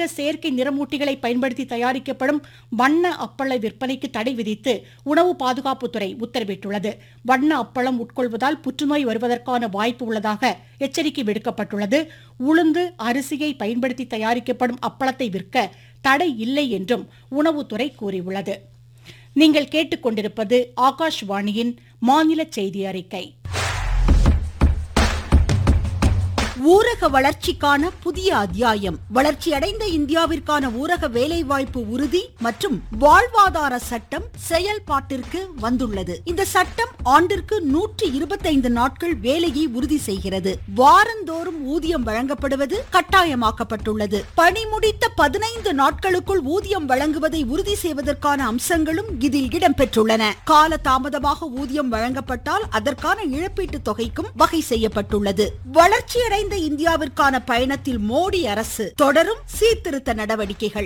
அதிக செயற்கை நிறமூட்டிகளை பயன்படுத்தி தயாரிக்கப்படும் வண்ண அப்பள விற்பனைக்கு தடை விதித்து உணவு பாதுகாப்புத்துறை உத்தரவிட்டுள்ளது வண்ண அப்பளம் உட்கொள்வதால் புற்றுநோய் வருவதற்கான வாய்ப்பு உள்ளதாக எச்சரிக்கை விடுக்கப்பட்டுள்ளது உளுந்து அரிசியை பயன்படுத்தி தயாரிக்கப்படும் அப்பளத்தை விற்க தடை இல்லை என்றும் உணவுத்துறை கூறியுள்ளது நீங்கள் கேட்டுக்கொண்டிருப்பது ஆகாஷ்வாணியின் மாநில செய்தி அறிக்கை ஊரக வளர்ச்சிக்கான புதிய அத்தியாயம் வளர்ச்சியடைந்த இந்தியாவிற்கான ஊரக வேலைவாய்ப்பு உறுதி மற்றும் வாழ்வாதார சட்டம் செயல்பாட்டிற்கு வந்துள்ளது இந்த சட்டம் ஆண்டிற்கு நூற்றி இருபத்தைந்து நாட்கள் வேலையை உறுதி செய்கிறது வாரந்தோறும் ஊதியம் வழங்கப்படுவது கட்டாயமாக்கப்பட்டுள்ளது பணி முடித்த பதினைந்து நாட்களுக்குள் ஊதியம் வழங்குவதை உறுதி செய்வதற்கான அம்சங்களும் இதில் இடம்பெற்றுள்ளன கால தாமதமாக ஊதியம் வழங்கப்பட்டால் அதற்கான இழப்பீட்டுத் தொகைக்கும் வகை செய்யப்பட்டுள்ளது வளர்ச்சியடைந்த இந்தியாவிற்கான பயணத்தில் மோடி அரசு தொடரும் சீர்திருத்த நடவடிக்கைகள்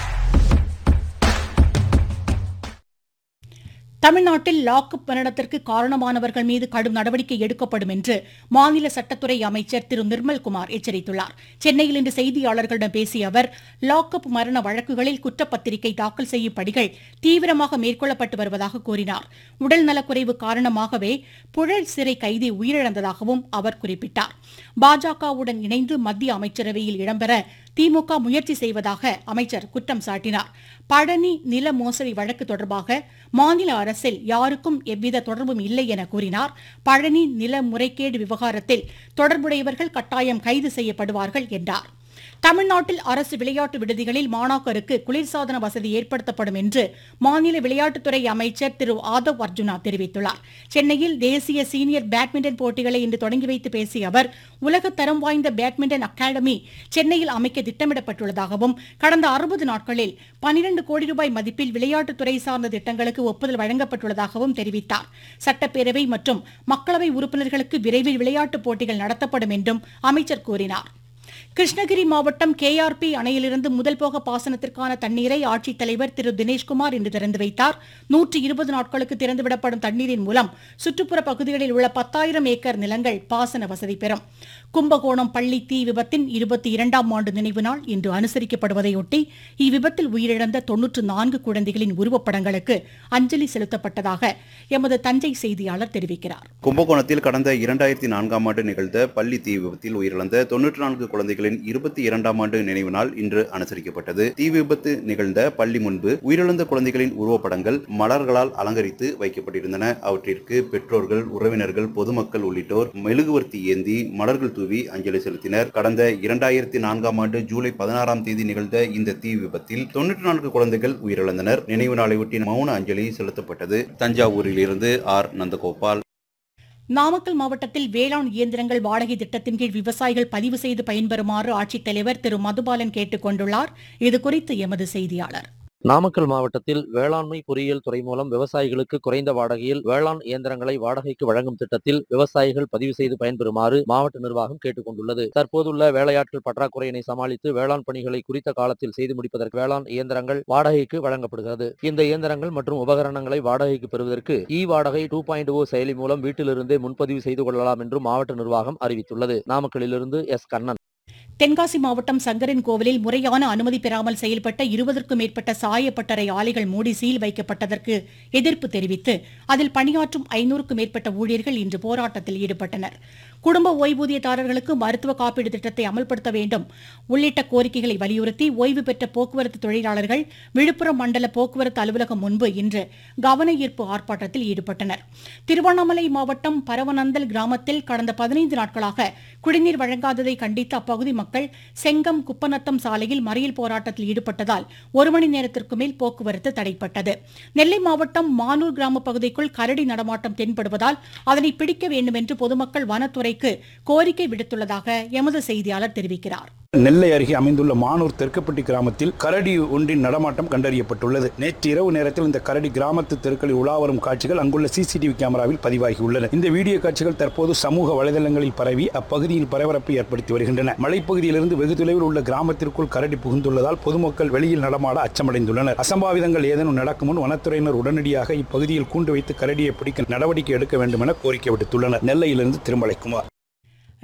தமிழ்நாட்டில் லாக்அப் மரணத்திற்கு காரணமானவர்கள் மீது கடும் நடவடிக்கை எடுக்கப்படும் என்று மாநில சட்டத்துறை அமைச்சர் திரு நிர்மல்குமார் எச்சரித்துள்ளார் சென்னையில் இன்று செய்தியாளர்களிடம் பேசிய அவர் லாக்அப் மரண வழக்குகளில் குற்றப்பத்திரிகை தாக்கல் செய்யும் பணிகள் தீவிரமாக மேற்கொள்ளப்பட்டு வருவதாக கூறினார் உடல் நலக்குறைவு காரணமாகவே புழல் சிறை கைதி உயிரிழந்ததாகவும் அவர் குறிப்பிட்டார் பாஜகவுடன் இணைந்து மத்திய அமைச்சரவையில் இடம்பெற திமுக முயற்சி செய்வதாக அமைச்சர் குற்றம் சாட்டினார் பழனி நில மோசடி வழக்கு தொடர்பாக மாநில அரசில் யாருக்கும் எவ்வித தொடர்பும் இல்லை என கூறினார் பழனி நில முறைகேடு விவகாரத்தில் தொடர்புடையவர்கள் கட்டாயம் கைது செய்யப்படுவார்கள் என்றார் தமிழ்நாட்டில் அரசு விளையாட்டு விடுதிகளில் மாணாக்கருக்கு குளிர்சாதன வசதி ஏற்படுத்தப்படும் என்று மாநில விளையாட்டுத்துறை அமைச்சர் திரு ஆதவ் அர்ஜுனா தெரிவித்துள்ளார் சென்னையில் தேசிய சீனியர் பேட்மிண்டன் போட்டிகளை இன்று தொடங்கி வைத்து பேசிய அவர் உலக தரம் வாய்ந்த பேட்மிண்டன் அகாடமி சென்னையில் அமைக்க திட்டமிடப்பட்டுள்ளதாகவும் கடந்த அறுபது நாட்களில் பனிரண்டு கோடி ரூபாய் மதிப்பில் விளையாட்டுத்துறை சார்ந்த திட்டங்களுக்கு ஒப்புதல் வழங்கப்பட்டுள்ளதாகவும் தெரிவித்தார் சட்டப்பேரவை மற்றும் மக்களவை உறுப்பினர்களுக்கு விரைவில் விளையாட்டுப் போட்டிகள் நடத்தப்படும் என்றும் அமைச்சர் கூறினார் கிருஷ்ணகிரி மாவட்டம் கேஆர்பி அணையிலிருந்து முதல் போக பாசனத்திற்கான தண்ணீரை ஆட்சித்தலைவர் திரு தினேஷ்குமார் இன்று திறந்து வைத்தார் நூற்றி இருபது நாட்களுக்கு திறந்துவிடப்படும் தண்ணீரின் மூலம் சுற்றுப்புற பகுதிகளில் உள்ள பத்தாயிரம் ஏக்கர் நிலங்கள் பாசன வசதி பெறும் கும்பகோணம் பள்ளி தீ விபத்தின் இருபத்தி இரண்டாம் ஆண்டு நினைவு நாள் இன்று அனுசரிக்கப்படுவதையொட்டி இவ்விபத்தில் உயிரிழந்த தொன்னூற்று நான்கு குழந்தைகளின் உருவப்படங்களுக்கு அஞ்சலி செலுத்தப்பட்டதாக எமது தஞ்சை செய்தியாளர் தெரிவிக்கிறார் கும்பகோணத்தில் கடந்த இரண்டாயிரத்தி நான்காம் ஆண்டு நிகழ்ந்த பள்ளி தீ விபத்தில் உயிரிழந்த தொன்னூற்று நான்கு குழந்தைகளின் இருபத்தி இரண்டாம் ஆண்டு நினைவு நாள் இன்று அனுசரிக்கப்பட்டது தீ விபத்து நிகழ்ந்த பள்ளி முன்பு உயிரிழந்த குழந்தைகளின் உருவப்படங்கள் மலர்களால் அலங்கரித்து வைக்கப்பட்டிருந்தன அவற்றிற்கு பெற்றோர்கள் உறவினர்கள் பொதுமக்கள் உள்ளிட்டோர் மெழுகுவர்த்தி ஏந்தி மலர்கள் தூவி அஞ்சலி செலுத்தினர் கடந்த இரண்டாயிரத்தி நான்காம் ஆண்டு ஜூலை பதினாறாம் தேதி நிகழ்ந்த இந்த தீ விபத்தில் தொன்னூற்றி நான்கு குழந்தைகள் உயிரிழந்தனர் நினைவு நாளையொட்டி மௌன அஞ்சலி செலுத்தப்பட்டது தஞ்சாவூரில் இருந்து ஆர் நந்தகோபால் நாமக்கல் மாவட்டத்தில் வேளாண் இயந்திரங்கள் வாடகை திட்டத்தின் கீழ் விவசாயிகள் பதிவு செய்து பயன்பெறுமாறு ஆட்சித்தலைவர் திரு மதுபாலன் கேட்டுக் கொண்டுள்ளார் இதுகுறித்து எமது செய்தியாளர் நாமக்கல் மாவட்டத்தில் வேளாண்மை பொறியியல் துறை மூலம் விவசாயிகளுக்கு குறைந்த வாடகையில் வேளாண் இயந்திரங்களை வாடகைக்கு வழங்கும் திட்டத்தில் விவசாயிகள் பதிவு செய்து பயன்பெறுமாறு மாவட்ட நிர்வாகம் கேட்டுக் கொண்டுள்ளது தற்போதுள்ள வேலையாட்கள் பற்றாக்குறையினை சமாளித்து வேளாண் பணிகளை குறித்த காலத்தில் செய்து முடிப்பதற்கு வேளாண் இயந்திரங்கள் வாடகைக்கு வழங்கப்படுகிறது இந்த இயந்திரங்கள் மற்றும் உபகரணங்களை வாடகைக்கு பெறுவதற்கு இ வாடகை டூ பாயிண்ட் ஓ செயலி மூலம் வீட்டிலிருந்தே முன்பதிவு செய்து கொள்ளலாம் என்றும் மாவட்ட நிர்வாகம் அறிவித்துள்ளது நாமக்கலிலிருந்து எஸ் கண்ணன் தென்காசி மாவட்டம் சங்கரன் கோவிலில் முறையான அனுமதி பெறாமல் செயல்பட்ட இருபதற்கும் மேற்பட்ட சாயப்பட்டறை ஆலைகள் மூடி சீல் வைக்கப்பட்டதற்கு எதிர்ப்பு தெரிவித்து அதில் பணியாற்றும் ஐநூறுக்கும் மேற்பட்ட ஊழியர்கள் இன்று போராட்டத்தில் ஈடுபட்டனர் குடும்ப ஓய்வூதியதாரர்களுக்கு மருத்துவ காப்பீடு திட்டத்தை அமல்படுத்த வேண்டும் உள்ளிட்ட கோரிக்கைகளை வலியுறுத்தி ஓய்வு பெற்ற போக்குவரத்து தொழிலாளர்கள் விழுப்புரம் மண்டல போக்குவரத்து அலுவலகம் முன்பு இன்று கவன ஈர்ப்பு ஆர்ப்பாட்டத்தில் ஈடுபட்டனர் திருவண்ணாமலை மாவட்டம் பரவனந்தல் கிராமத்தில் கடந்த பதினைந்து நாட்களாக குடிநீர் வழங்காததை கண்டித்து அப்பகுதி மக்கள் செங்கம் குப்பநத்தம் சாலையில் மறியல் போராட்டத்தில் ஈடுபட்டதால் ஒரு மணி நேரத்திற்கு மேல் போக்குவரத்து தடைப்பட்டது நெல்லை மாவட்டம் மானூர் கிராம பகுதிக்குள் கரடி நடமாட்டம் தென்படுவதால் அதனை பிடிக்க வேண்டும் என்று பொதுமக்கள் வனத்துறைக்கு கோரிக்கை விடுத்துள்ளதாக எமது செய்தியாளர் தெரிவிக்கிறார் நெல்லை அருகே அமைந்துள்ள மானூர் தெற்குப்பட்டி கிராமத்தில் கரடி ஒன்றின் நடமாட்டம் கண்டறியப்பட்டுள்ளது நேற்று இரவு நேரத்தில் இந்த கரடி கிராமத்து தெருக்களில் உலா வரும் காட்சிகள் அங்குள்ள சிசிடிவி கேமராவில் பதிவாகி உள்ளன இந்த வீடியோ காட்சிகள் தற்போது சமூக வலைதளங்களில் பரவி அப்பகுதியில் பரபரப்பை ஏற்படுத்தி வருகின்றன மலைப்பகுதியிலிருந்து வெகு தொலைவில் உள்ள கிராமத்திற்குள் கரடி புகுந்துள்ளதால் பொதுமக்கள் வெளியில் நடமாட அச்சமடைந்துள்ளனர் அசம்பாவிதங்கள் ஏதேனும் நடக்கும் முன் வனத்துறையினர் உடனடியாக இப்பகுதியில் கூண்டு வைத்து கரடியை பிடிக்க நடவடிக்கை எடுக்க வேண்டும் என கோரிக்கை விடுத்துள்ளனர் நெல்லையிலிருந்து திருமலைக்குமார்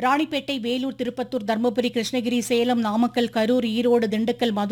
ராணிப்பேட்டை வேலூர் திருப்பத்தூர் தருமபுரி கிருஷ்ணகிரி சேலம் நாமக்கல் கரூர் ஈரோடு திண்டுக்கல் மதுரை